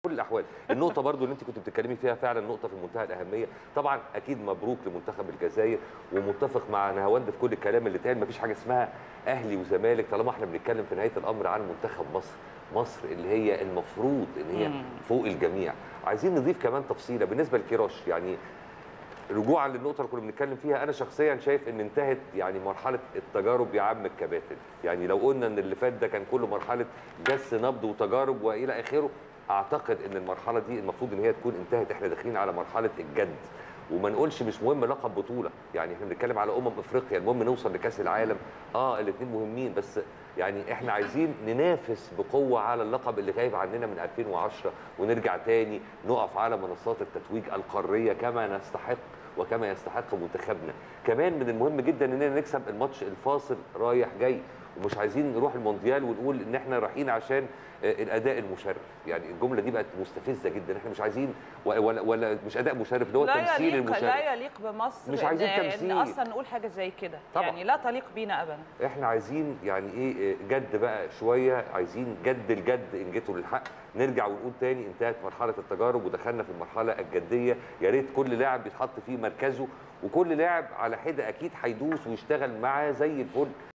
كل الاحوال النقطه برضو اللي انت كنت بتتكلمي فيها فعلا نقطه في منتهى الاهميه طبعا اكيد مبروك لمنتخب الجزائر ومتفق مع نهاوند في كل الكلام اللي اتقال مفيش حاجه اسمها اهلي وزمالك طالما احنا بنتكلم في نهايه الامر عن منتخب مصر مصر اللي هي المفروض ان هي مم. فوق الجميع عايزين نضيف كمان تفصيله بالنسبه لكيروش يعني رجوعا للنقطه اللي كنا بنتكلم فيها انا شخصيا شايف ان انتهت يعني مرحله التجارب يا عم الكباتن يعني لو قلنا ان اللي فات ده كان كله مرحله جس نبض وتجارب والى اخره اعتقد ان المرحله دي المفروض ان هي تكون انتهت احنا داخلين على مرحله الجد وما نقولش مش مهم لقب بطوله يعني احنا بنتكلم على امم افريقيا المهم نوصل لكاس العالم اه الاثنين مهمين بس يعني احنا عايزين ننافس بقوه على اللقب اللي غايب عننا من 2010 ونرجع تاني نقف على منصات التتويج القاريه كما نستحق وكما يستحق منتخبنا كمان من المهم جدا اننا نكسب الماتش الفاصل رايح جاي ومش عايزين نروح المونديال ونقول ان احنا رايحين عشان آه، الاداء المشرف يعني الجمله دي بقت مستفزه جدا احنا مش عايزين ولا ولا مش اداء مشرف اللي هو لا تمثيل يليق المشرف لا يليق بمصر مش عايزين إن- تمثيل. ان اصلا نقول حاجه زي كده طبعا. يعني لا تليق بينا ابدا احنا عايزين يعني ايه جد بقى شويه عايزين جد الجد ان جيتوا للحق نرجع ونقول تاني انتهت مرحله التجارب ودخلنا في المرحله الجديه يا ريت كل لاعب يتحط في مركزه وكل لاعب على حده اكيد هيدوس ويشتغل معاه زي الفل